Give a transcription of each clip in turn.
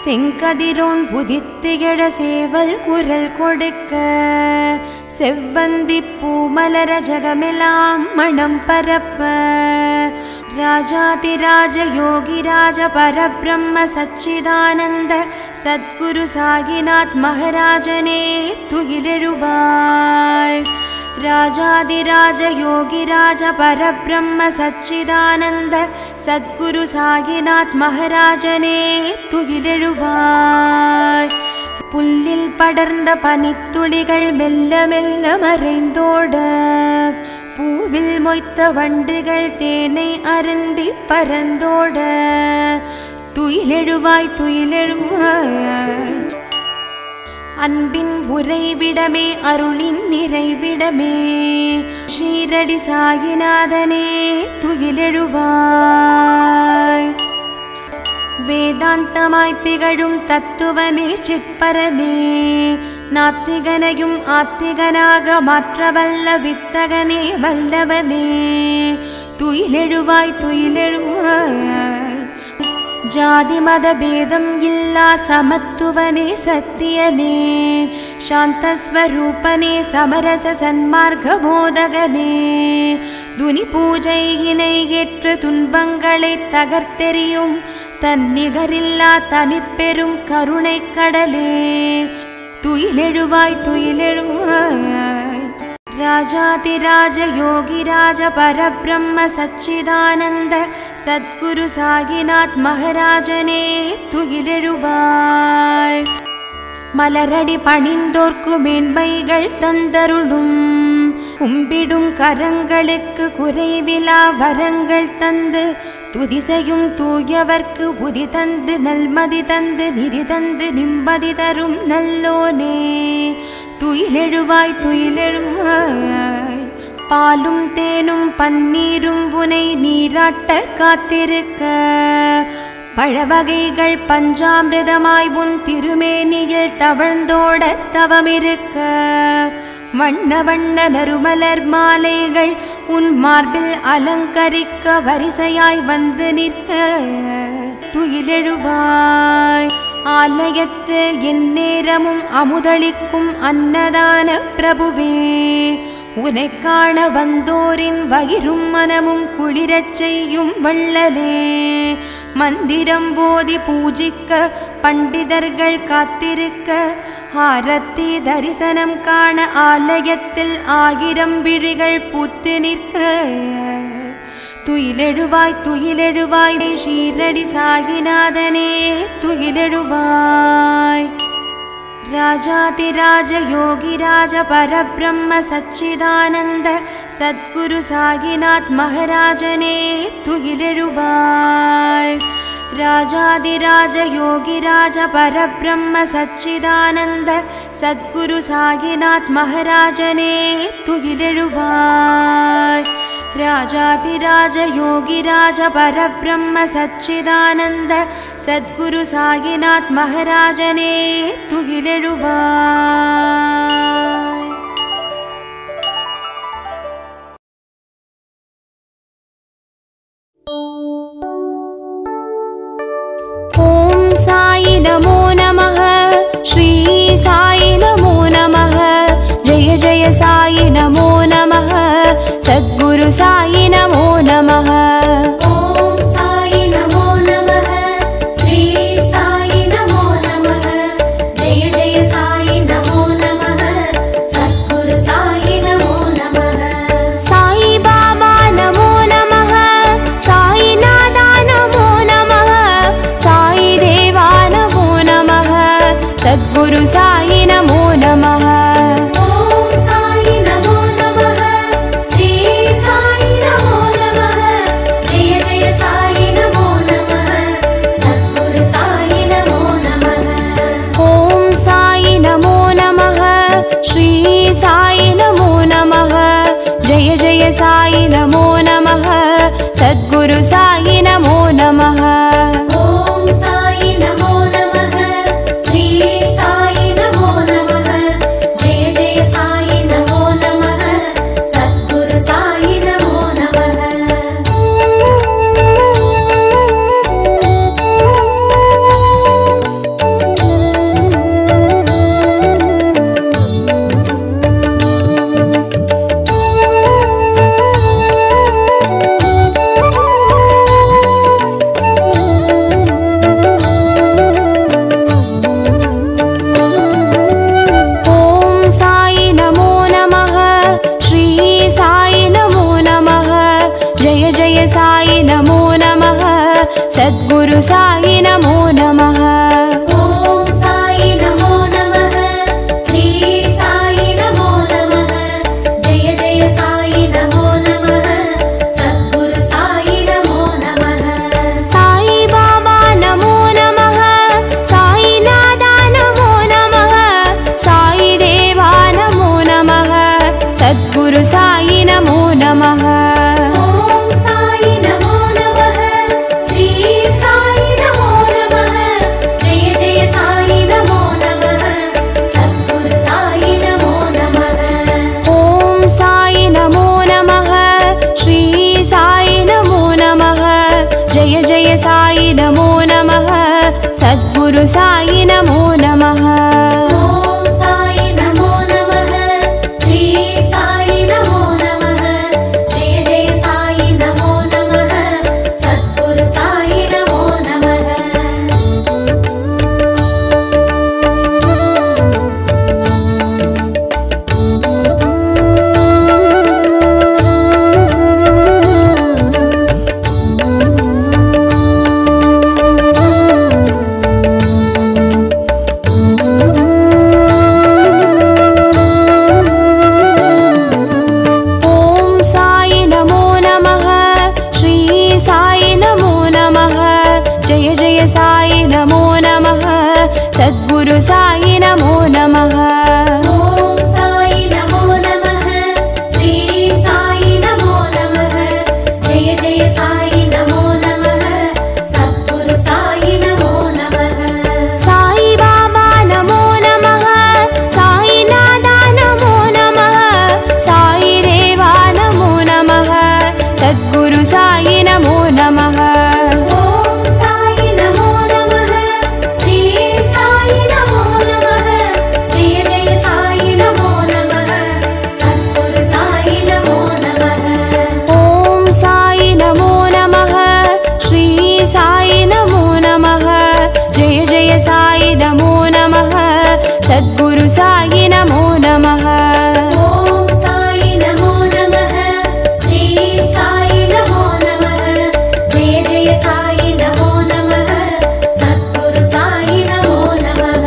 செங்கதிரோன் புதித்திகழ சேவல் குரல் கொடுக்க செவ்வந்தி பூமலர ஜகமெல்லாம் மணம் பரப்ப ராஜாதிராஜ யோகிராஜ பரபிரம்ம சச்சிதானந்த சத்குரு சாகிநாத் மகாராஜனே துயிலெழுவாய் ராஜாதிராஜ யோகிராஜ பரபிரம்ம சச்சிதானந்த சத்குரு சாகிநாத் மகாராஜனே துயிலெழுவாய் புல்லில் படர்ந்த பனித்துளிகள் மெல்ல மெல்ல மறைந்தோட பூவில் மொய்த்த வண்டுகள் தேனை அருந்தி பறந்தோட துயிலெழுவாய் துயிலெழுவாய் அன்பின் உறைவிடமே அருளின் நிறைவிடமே ஷீரடி சாகிநாதனே துயிலெழுவாய் வேதாந்தமாய் திகழும் தத்துவனே சிற்பரனே நாத்திகனையும் ஆத்திகனாக மாற்றவல்ல வித்தகனே வல்லவனே துயிலெழுவாய் துயிலெழுவாய் ஜாதி மத பேதம் இல்லா சமத்துவனே சத்தியனே சாந்தஸ்வரூபனே சமரச சன்மார்க்க போதகனே துனி பூஜை இணை ஏற்று துன்பங்களை தகர்த்தெறியும் தன்னிகரில்லா தனிப்பெரும் கருணை கடலே துயிலெழுவாய் துயிலெழுவாய் ராஜாதிராஜ யோகிராஜ பரபிரம்ம சச்சிதானந்த சத்குரு சாகிநாத் மகாராஜனே துயிலெழுவாய் மலரடி பணிந்தோர்க்கு மேன்மைகள் தந்தருளும் கும்பிடும் கரங்களுக்கு குறைவிலா வரங்கள் தந்து துதிசையும் தூயவர்க்கு புதி தந்து நல்மதி தந்து நிதி தந்து நிம்மதி தரும் நல்லோனே துயிலெழுவாய் துயிலெழுவாய் பாலும் தேனும் பன்னீரும் புனை நீராட்ட காத்திருக்க பழவகைகள் பஞ்சாமிரதமாய் உன் திருமேனியில் தவழ்ந்தோட தவமிருக்க வண்ண வண்ண நறுமலர் மாலைகள் உன் மார்பில் அலங்கரிக்க வரிசையாய் வந்து நிற்க துயிலெழுவாய் ஆலயத்தில் எந்நேரமும் அமுதளிக்கும் அன்னதான பிரபுவே உனை காண வந்தோரின் வயிறும் மனமும் குளிரச் செய்யும் வள்ளலே மந்திரம் போதி பூஜிக்க பண்டிதர்கள் காத்திருக்க ஆரத்தி தரிசனம் காண ஆலயத்தில் ஆயிரம் விழிகள் பூத்து நிற்க துயிலெழுவாய் துயிலெழுவாய் ஷீரடி சாகிநாதனே துயிலெழுவாய் ராஜாதிராஜ யோகிராஜ பரபிரம்ம சச்சிதானந்த சத்குரு சாகிநாத் மகாராஜனே துயிலெழுவாய் ராஜாதிராஜ யோகிராஜ பரபிரம்ம சச்சிதானந்த சத்குரு சாகிநாத் மகாராஜனே துயிலெழுவாய் ராஜாதிராஜ யோகிராஜ பரபிரம்ம சச்சிதானந்த சத்குரு சாகிநாத் மகாராஜனே துகிலெழுவாய் ॐ साई नमो नमः श्री साई नमो नमः जय जय साई नमो नमः सद्गुरु साई नमो नमः ॐ साई नमो नमः श्री साई नमो नमः जय जय साई नमो नमः सद्गुरु साई नमो नमः साई बाबा नमो नमः साई नादा नमो नमः साई देवा नमो नमः सद्गुरु साई नमो नमः ॐ साई नमो नमः श्री साई नमो नमः सद्गुरु साई नमो नमः ॐ साई नमो नमः श्री साई नमो नमः जय जय साई नमो नमः सद्गुरु साई नमो नमः साई बाबा नमो नमः साई नादा नमो नमः साई देवा नमो नमः सद्गुरु साई नमो नमः ॐ साई नमो नमः श्री साई नमो नमः जय जय साई नमो नमः सद्गुरु साई नमो नमः ॐ साई नमो नमः श्री साई नमो नमः जय जय साई नमो नमः सद्गुरु साई नमो नमः ॐ साई नमो नमः श्री साई नमो नमः जय जय साई नमो नमः सद्गुरु साई नमो नमः ॐ साई नमो नमः श्री साई नमो नमः जय जय साई नमो नमः सद्गुरु साई नमो नमः ॐ साई नमो नमः श्री साई नमो नमः जय जय साई नमो नमः सद्गुरु साई नमो नमः साई बाबा नमो नमः साई नादा नमो नमः साई देवा नमो नमः सद्गुरु साई नमो नमः ॐ साई नमो नमः श्री साई नमो नमः जय जय साई नमो नमः सद्गुरु साई नमो नमः ॐ साई नमो नमः श्री साई नमो नमः जय जय साई नमो नमः सद्गुरु साई नमो नमः ॐ साई नमो नमः श्री साई नमो नमः जय जय साई नमो नमः सद्गुरु साई नमो नमः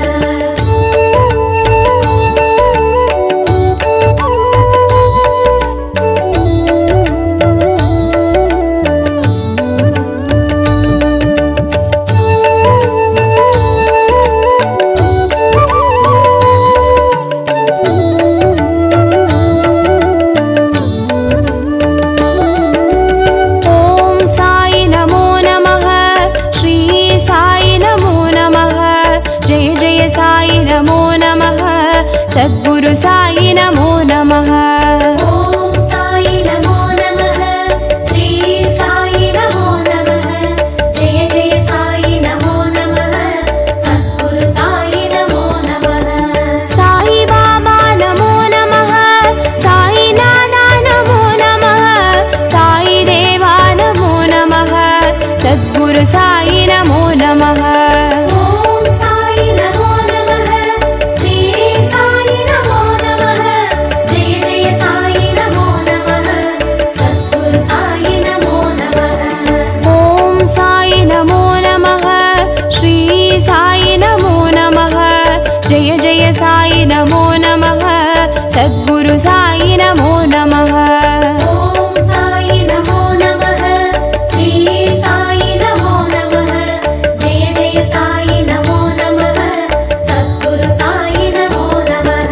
ॐ साई नमो नमः श्री साई नमो नमः जय जय साई नमो नमः सद्गुरु साई नमो नमः ॐ साई नमो नमः श्री साई नमो नमः जय जय साई नमो नमः सद्गुरु साई नमो नमः साई बाबा नमो नमः साई नादा नमो नमः साई देवा नमो नमः सद्गुरु साई नमो नमः ॐ साई नमो नमः श्री साई नमो नमः जय जय साई नमो नमः सद्गुरु साई नमो नमः ॐ साई नमो नमः श्री साई नमो नमः जय जय साई नमो नमः सद्गुरु साई नमो नमः ॐ साई नमो नमः श्री साई नमो नमः जय जय साई नमो नमः सद्गुरु साई नमो नमः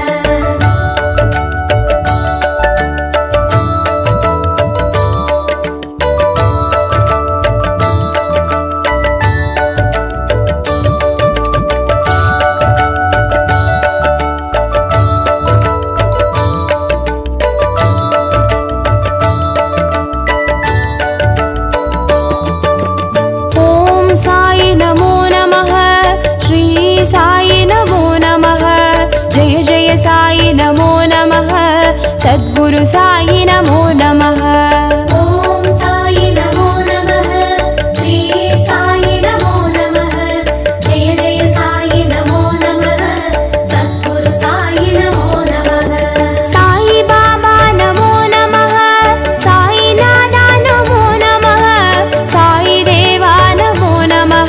ॐ साई नमो नमः श्री साई नमो नमः जय जय साई नमो नमः सद्गुरु साई नमो नमः ॐ साई नमो नमः श्री साई नमो नमः जय जय साई नमो नमः सद्गुरु साई नमो नमः साई बाबा नमो नमः साई नादा नमो नमः साई देवा नमो नमः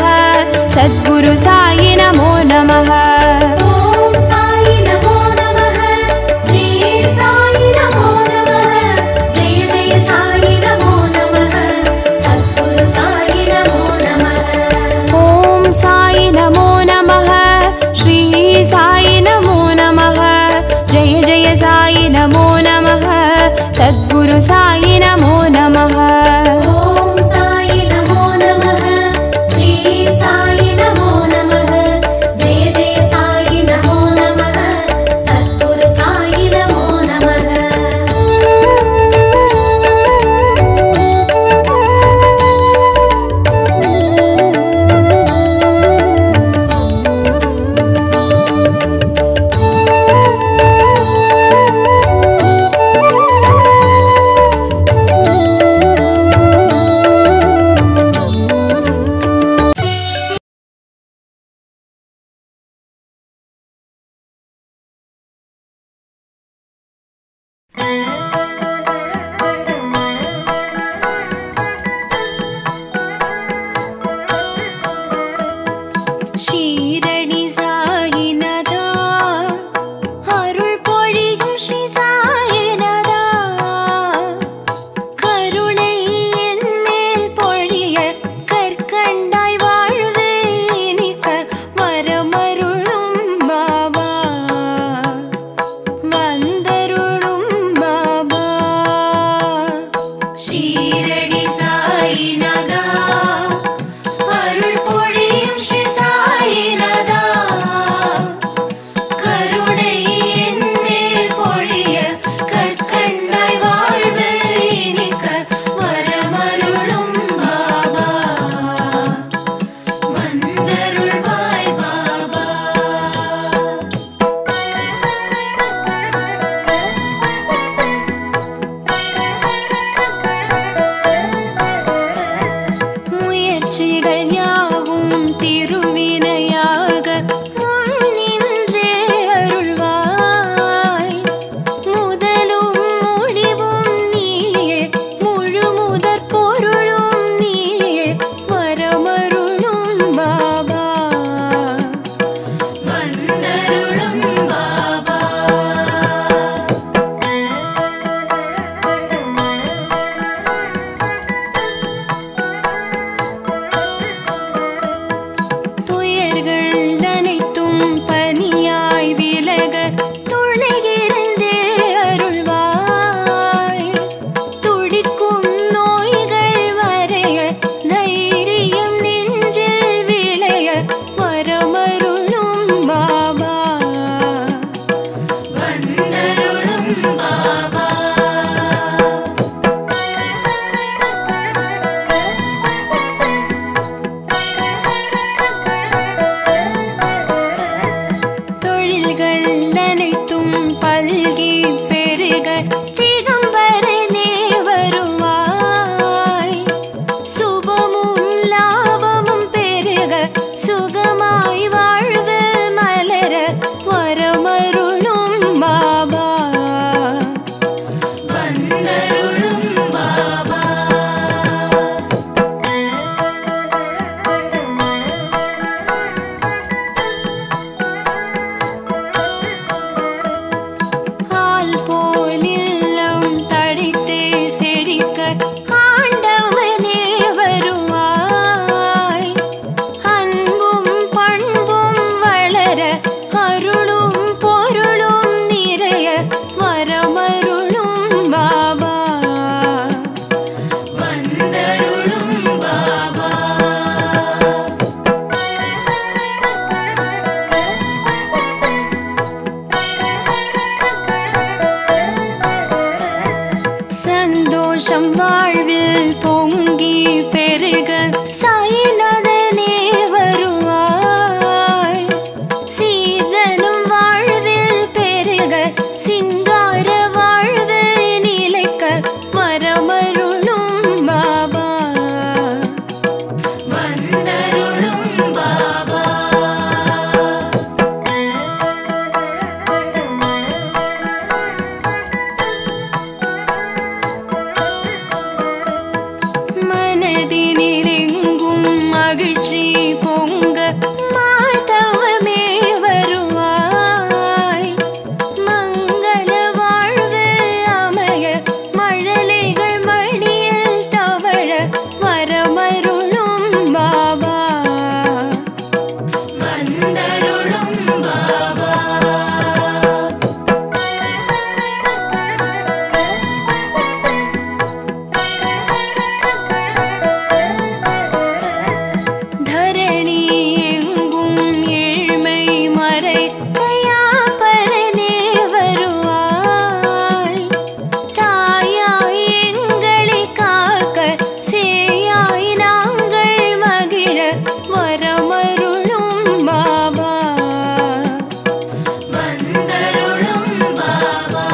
வரமருளும் பாபா வந்தருளும் பாபா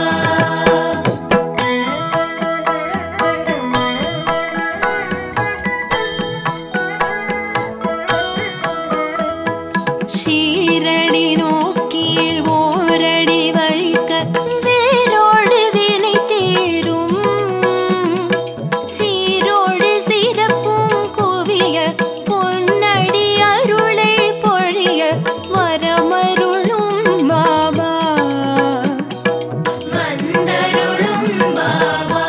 ஷீரடி நோக்கி ஓரடி வைக்க வேரோடு வினை தேரும் சீரோடு சிறப்பும் குவிய பொன்னடி அருளை பொழிய வரமருளும் பாபா வந்தருளும் பாபா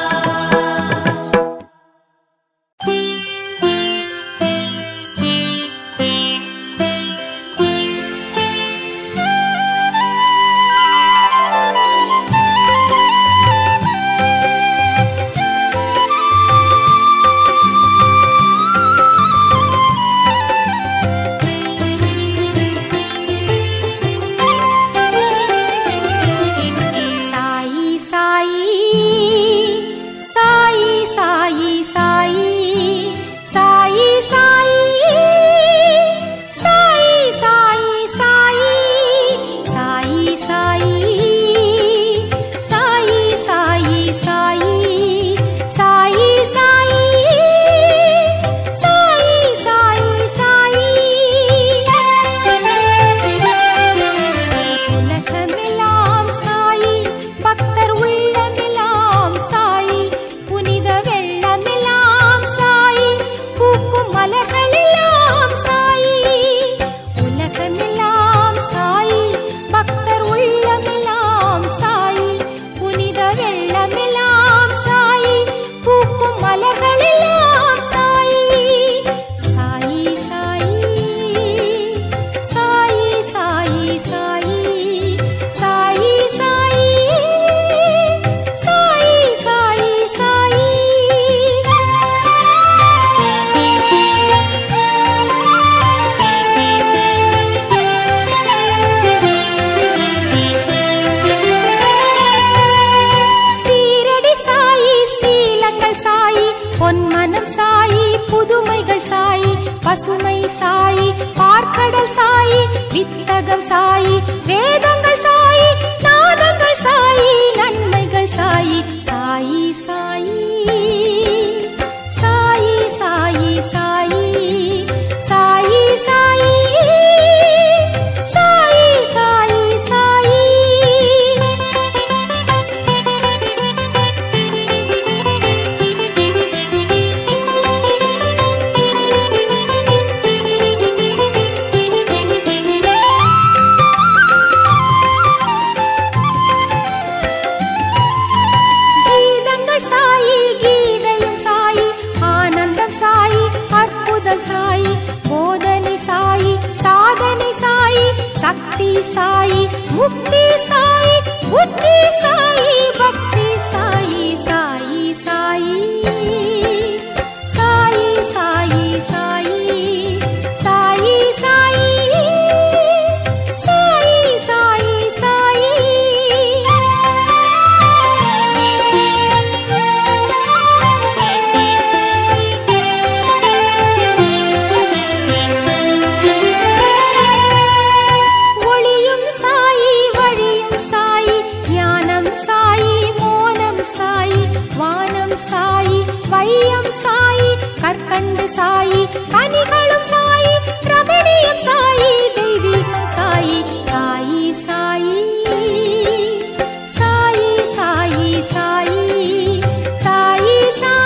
சாயி சாயி சாயி சாயி சாயி சாயி சாயி சாயி சாயி சாயி சாயி சாயி சாயி சாயி சாயி சாயி சாயி சாயி சாயி உலகமெல்லாம் சாயி பக்தர் உள்ளமெல்லாம் சாயி புனித வெள்ளமெல்லாம் சாயி பூக்கும் மலர்களெல்லாம் சாயி உலகமெல்லாம் சாயி பக்தர் உள்ளமெல்லாம் சாயி புனித வெள்ளமெல்லாம் சாயி பூக்கும் மலர்களெல்லாம் சாயி சாயி சாயி சாயி சாயி சாயி சாயி சாயி சாயி சாயி சீரடி சாயி சீலங்கள் சாயி பொன்மனம் சாயி புதுமைகள் சாயி பசுமை சாயி பார்க்கடல் சாயி வித்தகம் சாயி வேதங்கள் சாயி நாதங்கள் சாயி நன்மைகள் சாயி சாயி சாயி சாயி சாயி சாயி சாயி சாயி சாயி சாயி கீதங்கள் சாயி கீதையும் சாயி ஆனந்தம் சாயி அற்புதம் சாயி போதனை சாயி சாதனை சாயி சக்தி சாயி முக்தி சாயி புத்தி சாயி பக்தி சாயி சாயி சாயி சாயி சாயி சாயி சாயி சாயி சாயி சாயி ஒளியும் சாயி வழியும் சாயி ஞானம் சாயி மோனம் சாயி வானம் சாயி வையம் சாயி கற்கண்டு சாயி கனிகளும் சாயி பிரபணியம் சாயி தெய்வீகம் சாயி சாயி சாயி சாயி சாயி சாயி சாயி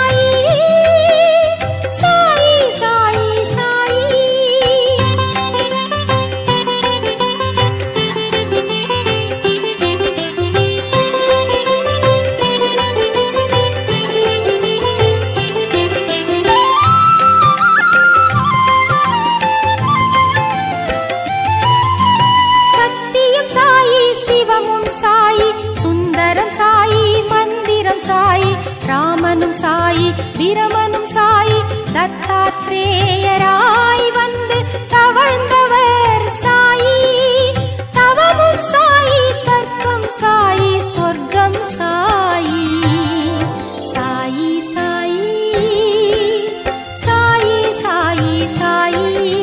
சாயி சாயி சாயி சத்தியம் சாயி சிவமும் சாயி சுந்தரம் சாயி மந்திரம் சாயி ராமனும் சாயி பிரமனும் சாயி தத்தாத்ரேயராய் வந்து தவழ்ந்தவர் சாயி தவமும் சாயி தர்க்கம் சாயி சொர்க்கம் சாயி சாயி சாயி சாயி சாயி சாயி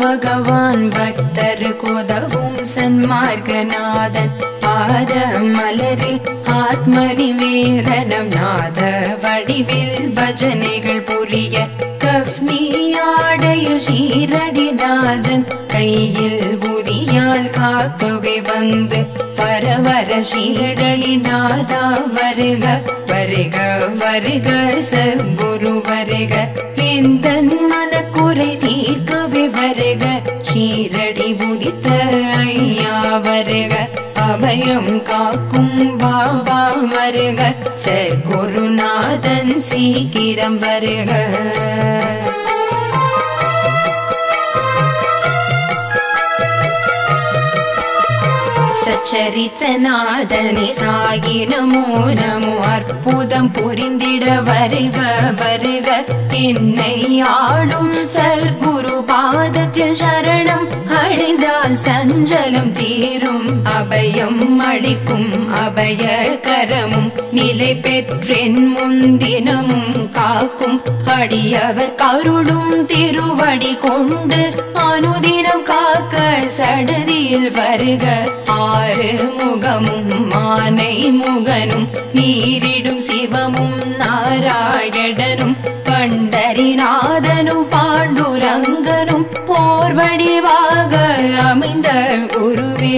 பகவான் பக்தர் கோதவும் சன்மார்கநாதன் பாத மலரில் ஆத்மனி வேரணம் நாத வடிவில் பஜனைகள் புரிய கஃப்னி ஆடையில் ஷீரடிநாதன் கையில் புதியால் காக்கவே வந்து பரவர ஷீரடி நாதா வருக வருக வருக சர்க்குரு வருக எந்த மனக்குறை தீர்க்கவே வருக ஷீரடி உதித்த ஐயா வருக அபயம் காக்கும் பாபா வருக சர்க்குருநாதன் சீக்கிரம் வருக சச்சரித்தநாதனே சாயி நமோ நமோ அற்புதம் புரிந்திட வருக வருக என்னை ஆளும் சர்க்குரு பாதத்தில் சரணம் அடைந்தால் சஞ்சலம் தீரும் அபயம் அளிக்கும் அபய கரமும் நிலை பெற்றென் முன்தினமும் காக்கும் அடியவர் கருளும் திருவடி கொண்டு அனுதினம் காக்க சடதியில் வருக ஆறு முகமும் மானை முகனும் நீரிடும் சிவமும் நாராயணனும் பண்டரிநாதனும் பாண்டுரங்கனும் போர் வடிவாக அமைந்த குருவே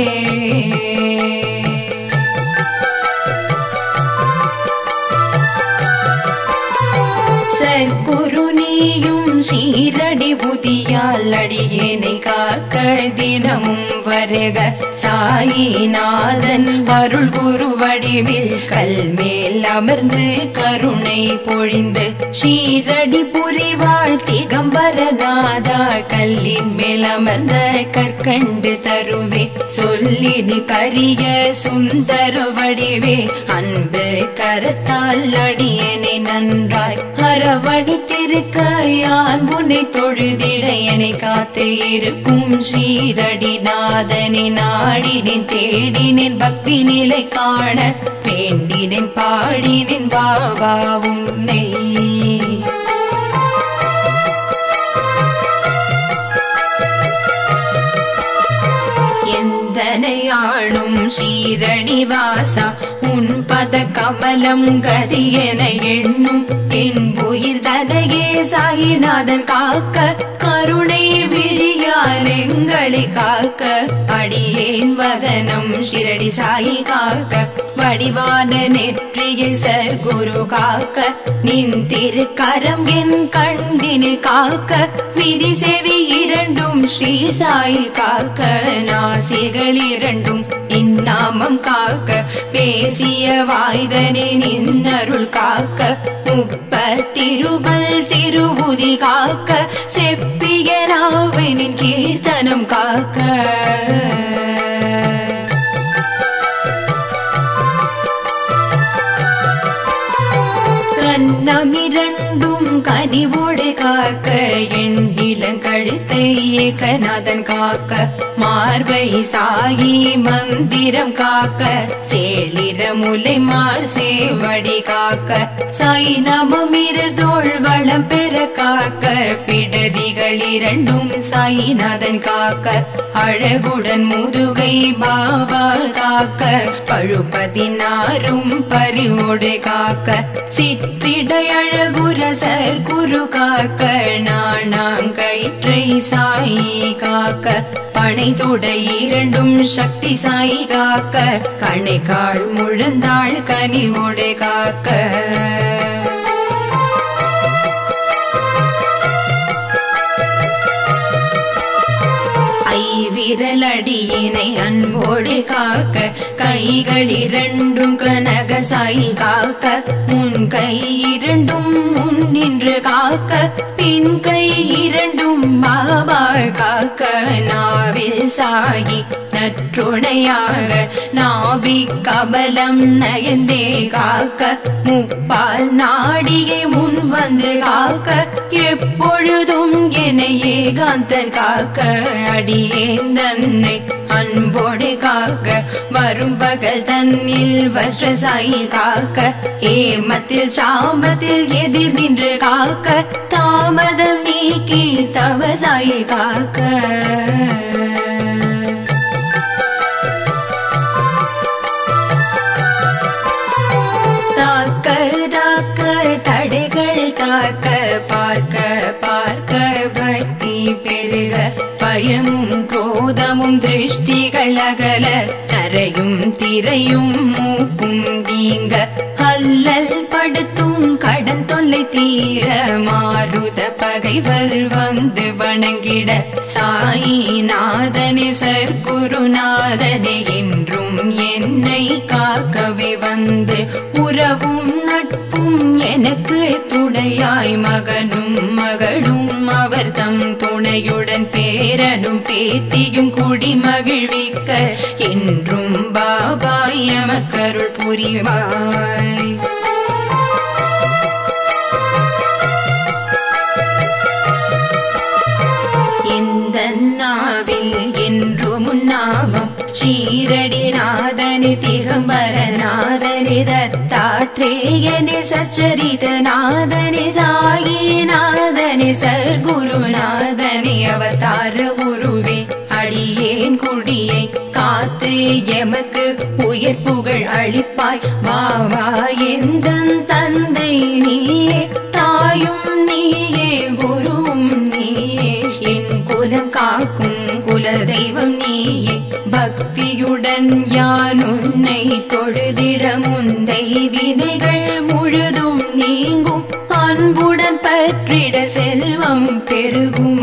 சற்குரு நீயும் சீரடி புதியால் அடியேனை காக்க தினமும் வருக சாயிநாதன் அருள் குரு வடிவில் கல்மேல் அமர்ந்து கருணை பொழிந்து சீரடி புரிவாள் திகம்பரநாதா கல்லின் மேல் அமர்ந்த கற்கண்டு தருவே சொல்லின் கரிய சுந்தர வடிவே அன்பு கரத்தால் அடியனை நன்றாய் அரவணித்திருக்க யான் உன்னை தொழுதிட என்னை காத்து இருக்கும் ஸ்ரீரடி நாதனை நாடினேன் தேடினேன் பக்தி நிலை காண வேண்டினேன் பாடினேன் பாபா உன்னை எந்தனை ஆளும் சீரடி வாசா உன் பத கமலம் கதி என எண்ணும் என் உயிர் தனையே சாயிநாதன் காக்க கருணை விழியால் எங்களை காக்க அடியேன் வதனம் ஷிரடி சாயி காக்க வடிவான நெற்றியை சர்க்குரு காக்க நின் திருக்கரம் என் கண்டினை காக்க விதி செவி இரண்டும் ஸ்ரீ சாயி காக்க நாசிகள் இரண்டும் இந்நாமம் காக்க பேசிய வாய்தனே நின்னருள் காக்க முப்ப திருமல் திருவுதி காக்க செப்பிய நாவினின் கீர்த்தனம் காக்க கண்ணமிரண்டும் கனிவோடு காக்க என் இளங்கழுத்தை ஏகநாதன் காக்க மார்பை சாயி மந்திரம் காக்க சேளிர முலை மார் சேவடி காக்க சாய் நமம் இருதோள் வளம் பெற காக்க பிடரிகள் இரண்டும் சாயிநாதன் காக்க அழகுடன் முதுகை பாபா காக்க பழுப்பதினாரும் பரிவோடு காக்க சிற்றிடை அழகுர சர்க்குரு காக்க நாணாங்கயிற்றை சாயி காக்க பனை தொடை இரண்டும் சக்தி சாயி காக்க கணைக்கால் முழந்தாள் கனிவோடு காக்க ஐவிரலடியினை அன்போடு காக்க கைகள் இரண்டும் கனக சாய் காக்க முன் கை இரண்டும் முன் நின்று காக்க பின் கை இரண்டும் பாபா காக்க நாவில் சாயி நற்றுணையாக நாபி கபலம் நயந்தே காக்க முப்பால் நாடியை முன் வந்து காக்க எப்பொழுதும் என்னை ஏகாந்தன் காக்க அடியேன் எந்தன்னை அன்போடு காக்க வரும் பகல் தன்னில் வஸ்ரசாயி காக்க ஏமத்தில் சாமத்தில் எதிர் நின்று காக்க தாமதம் நீக்கி தவசாயி காக்க தாக்க தாக்க தடைகள் தாக்க பார்க்க பார்க்க பக்தி பெருக பயமும் குரோதமும் திருஷ்டிகள் அகல தரையும் திரையும் மூக்கும் நீங்க அல்லல் படுத்தும் கடன் தொல்லை தீர மாருத பகைவர் வந்து வணங்கிட சாயி நாதனே சர்க்குருநாதனே என்றும் என்னை காக்கவே வந்து உறவும் நட்பும் எனக்கு துணையாய் மகனும் மகளும் அவர் தம் துணையுடன் பேரனும் பேத்தியும் குடி மகிழ்விக்க என்றும் பாபாய் எமக்கருள் புரிவாய் இந்த நாவில் என்றும் நாமம் ஷீரடி நாதனி திகம்பர நாதனி தத்தாத்ரேயனி சச்சரித நாதனி சாயி நாதனி சர்க்குருநாதனி அவதார குருவே அடியேன் குடியை காத்து எமக்கு உயர் புகழ் அளிப்பாய் வா வா எந்தன் தந்தை நீயே தாயும் நீயே குருவும் நீயே என் குலம் காக்கும் குலதெய்வம் நீயே பக்தியுடன் யான் உன்னை தொழுதிட முந்தை வினைகள் முழுதும் நீங்கும் அன்புடன் பற்றிட செல்வம் பெருகும்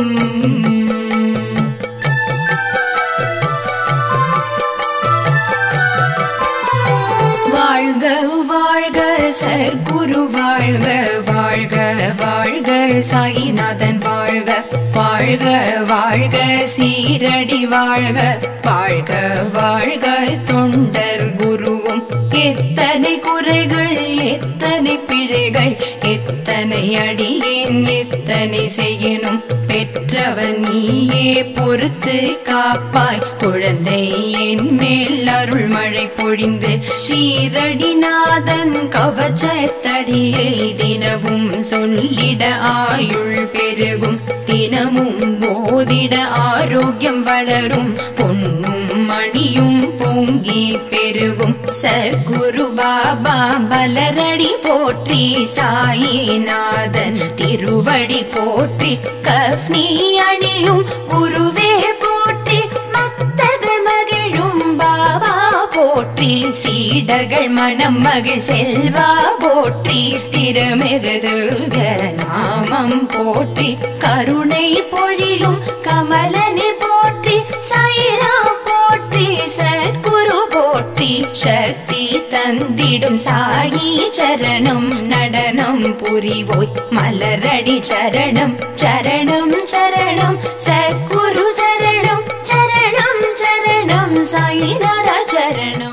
வாழ்க வாழ்க சர்க்குரு வாழ்க வாழ்க வாழ்க சாயிநாதன் வாழ்க வாழ்க வாழ்க சீரடி வாழ்க வாழ்க வாழ்க தொண்டர் குருவும் எத்தனை குறைகள் எத்தனை பிழைகள் எத்தனை அடியேன் எத்தனை செய்யணும் பெற்றவன் நீயே பொறுத்து காப்பாய் குழந்தை என் மேல் அருள் மழை பொழிந்து ஸ்ரீரடிநாதன் கவச்சத்தடியை தினமும் சொல்லிட ஆயுள் பெருகும் தினமும் போதிட ஆரோக்கியம் வளரும் பொன்னும் மணியும் பொங்கி பெருகும் சர்க்குரு பாபா பலரடி போற்றி சாயிநாதன் திருவடி போற்றி கஃப்னி அணியும் குருவே போற்றி மத்தர்கள் மகிழும் பாபா போற்றி சீடர்கள் மனம் மகிழ் செல்வா போற்றி திருமிகுதுக நாமம் போற்றி கருணை பொழியும் கமலனை போற்றி சாயிராம் போற்றி சத்குரு போற்றி சக்தி தந்திடும் சாயி சரணம் நடனம் புரிவோய் மலரடி சரணம் சரணம் சரணம் சத்குரு சரணம் சரணம் சரணம் சாயிநாத சரணம்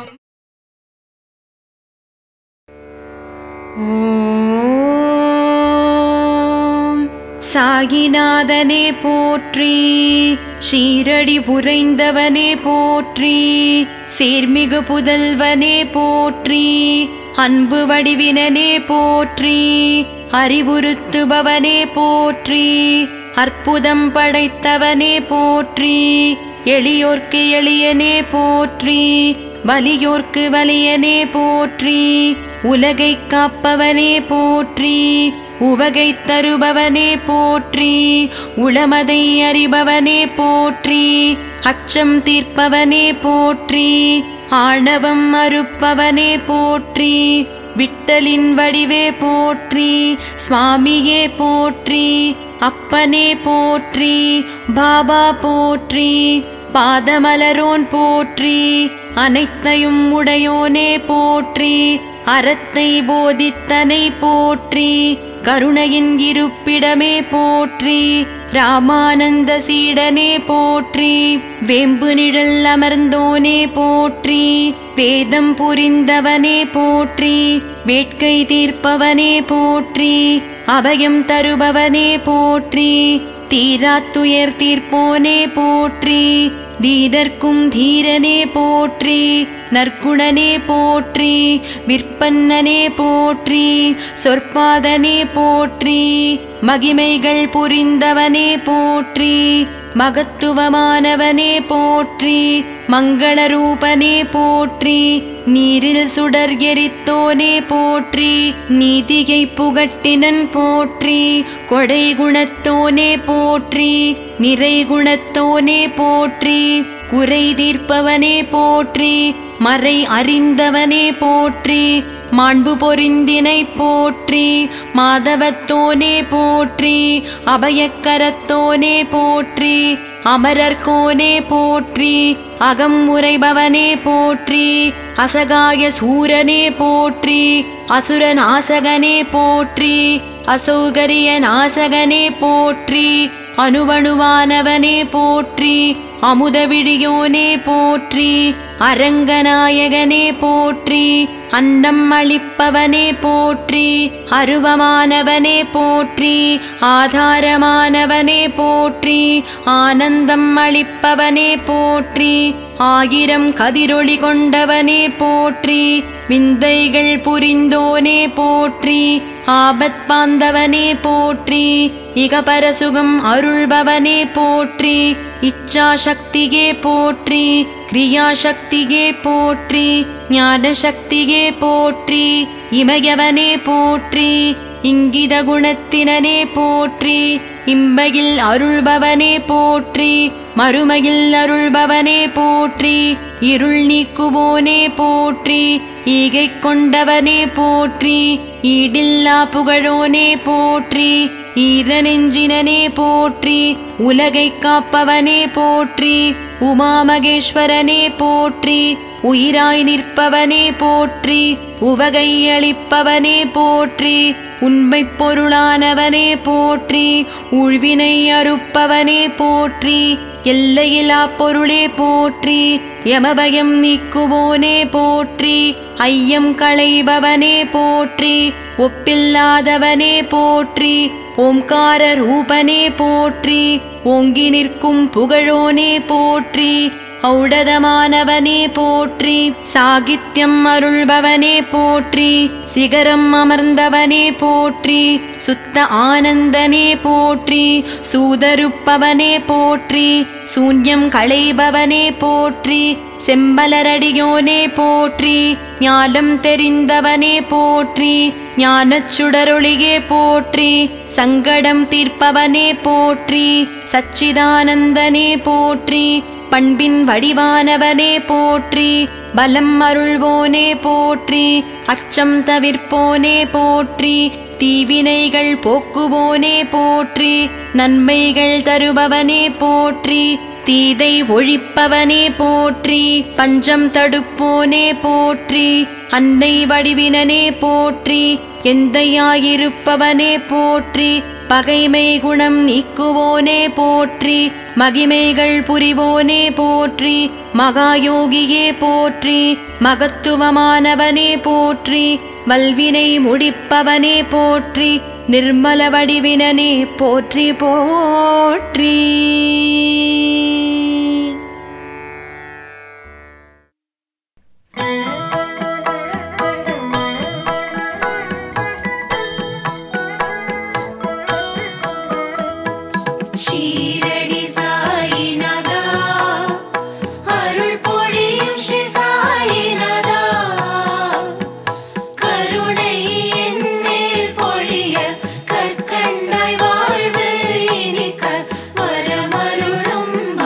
ஓம் சாயிநாதனே போற்றி ஷீரடி புரைந்தவனே போற்றி சீர்மிகு புதல்வனே போற்றி அன்பு வடிவினனே போற்றி அறிவுறுத்துபவனே போற்றி அற்புதம் படைத்தவனே போற்றி எளியோர்க்கு எளியனே போற்றி வலியோர்க்கு வலியனே போற்றி உலகை காப்பவனே போற்றி உவகை தருபவனே போற்றி உளமதை அறிபவனே போற்றி அச்சம் தீர்ப்பவனே போற்றி ஆணவம் அறுப்பவனே போற்றி விட்டலின் வடிவே போற்றி சுவாமியே போற்றி அப்பனே போற்றி பாபா போற்றி பாதமலரோன் போற்றி அனைத்தையும் உடையோனே போற்றி அறத்தை போதித்தனை போற்றி கருணையின் இருப்பிடமே போற்றி ராமானந்த சீடனே போற்றி வேம்பு நிழல் அமர்ந்தோனே போற்றி வேதம் புரிந்தவனே போற்றி வேட்கை தீர்ப்பவனே போற்றி அபயம் தருபவனே போற்றி தீராத்துயர் தீர்ப்போனே போற்றி தீரர்க்கும் தீரனே போற்றி நற்குணனே போற்றி விற்பன்னனே போற்றி சொற்பாதனே போற்றி மகிமைகள் புரிந்தவனே போற்றி மகத்துவமானவனே போற்றி மங்களரூபனே போற்றி நீரில் சுடர் எரித்தோனே போற்றி நீதியை புகட்டினன் போற்றி கொடை குணத்தோனே போற்றி நிறை குணத்தோனே போற்றி குறை தீர்ப்பவனே போற்றி மறை அறிந்தவனே போற்றி மாண்பு பொரிந்தினை போற்றி மாதவத்தோனே போற்றி அபயக்கரத்தோனே போற்றி அமரர்கோனே போற்றி அகம் உரைபவனே போற்றி அசகாய சூரனே போற்றி அசுரநாசகனே போற்றி அசௌகரிய நாசகனே போற்றி அணுவணுவானவனே போற்றி அமுதவிழியோனே போற்றி அரங்கநாயகனே போற்றி அன்னம் அளிப்பவனே போற்றி அருவமானவனே போற்றி ஆதாரமானவனே போற்றி ஆனந்தம் அளிப்பவனே போற்றி ஆயிரம் கதிரொளி கொண்டவனே போற்றி விந்தைகள் புரிந்தோனே போற்றி ஆபத் பாந்தவனே போற்றி இகபரசுகம் அருள்பவனே போற்றி இச்சா சக்தியே போற்றி கிரியா சக்தியே போற்றி ஞான சக்தியே போற்றி இமயவனே போற்றி இங்கித குணத்தினனே போற்றி இம்பையில் அருள்பவனே போற்றி மறுமையில் அருள்பவனே போற்றி இருள் நீக்குவோனே போற்றி ஈகை கொண்டவனே போற்றி ஈடில்லா புகழோனே போற்றி ஈரநெஞ்சினனே போற்றி உலகை காப்பவனே போற்றி உமாமகேஸ்வரனே போற்றி உயிராய் நிற்பவனே போற்றி உவகை அளிப்பவனே போற்றி உண்மை பொருளானவனே போற்றி உழ்வினை அறுப்பவனே போற்றி எல்லையிலா பொருளே போற்றி யமபயம் நீக்குவோனே போற்றி ஐயம் களைபவனே போற்றி ஒப்பில்லாதவனே போற்றி ஓம்கார ரூபனே போற்றி ஓங்கி நிற்கும் புகழோனே போற்றி ஔடதமானவனே போற்றி சாகித்யம் அருள்பவனே போற்றி சிகரம் அமர்ந்தவனே போற்றி சுத்த ஆனந்தனே போற்றி சூதருப்பவனே போற்றி சூன்யம் களைபவனே போற்றி செம்பலரடியோனே போற்றி ஞானம் தெரிந்தவனே போற்றி ஞானச் சுடரொளியே போற்றி சங்கடம் தீர்ப்பவனே போற்றி சச்சிதானந்தனே போற்றி பண்பின் வடிவானவனே போற்றி பலம் அருள்வோனே போற்றி அச்சம் தவிர்ப்போனே போற்றி தீவினைகள் போக்குவோனே போற்றி நன்மைகள் தருபவனே போற்றி தீதை ஒழிப்பவனே போற்றி பஞ்சம் தடுப்போனே போற்றி அன்னை வடிவினனே போற்றி எந்தையாயிருப்பவனே போற்றி பகைமை குணம் நீக்குவோனே போற்றி மகிமைகள் புரிவோனே போற்றி மகாயோகியே போற்றி மகத்துவமானவனே போற்றி வல்வினை முடிப்பவனே போற்றி நிர்மல வடிவினனே போற்றி போற்றி ஷீரடி சாயிநாதா அருள் பொழியும் ஸ்ரீ சாயிநாதா கருணை என் மேல் பொழிய கற்கண்டாய் வாழ்வு இனிக்க வரமருளும்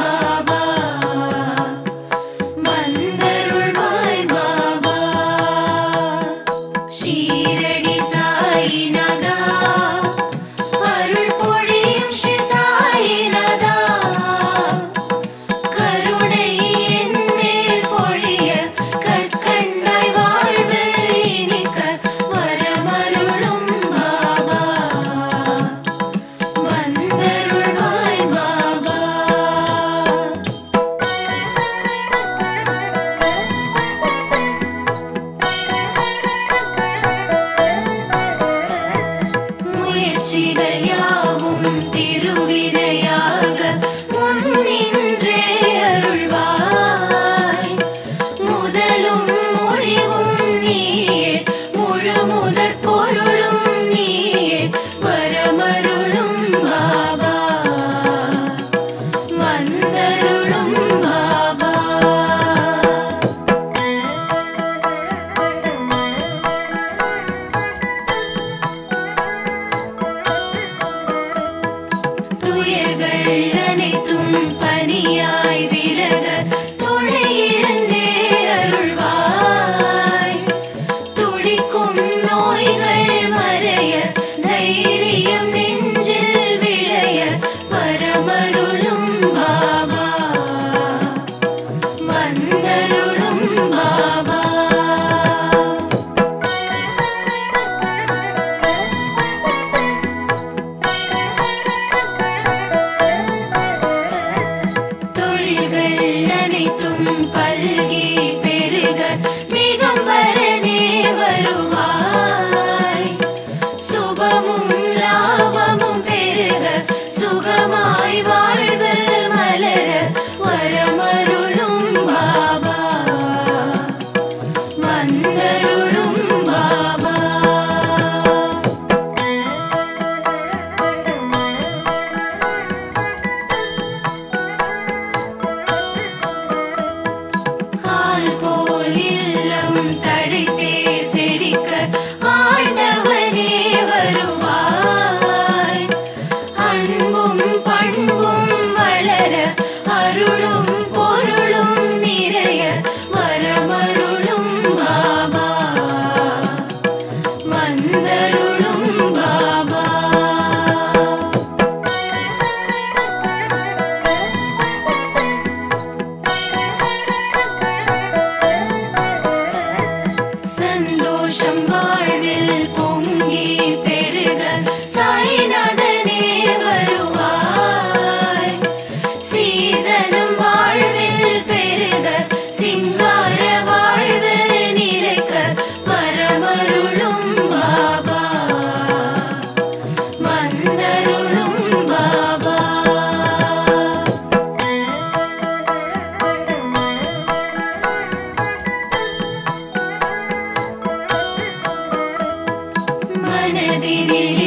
மனதினில்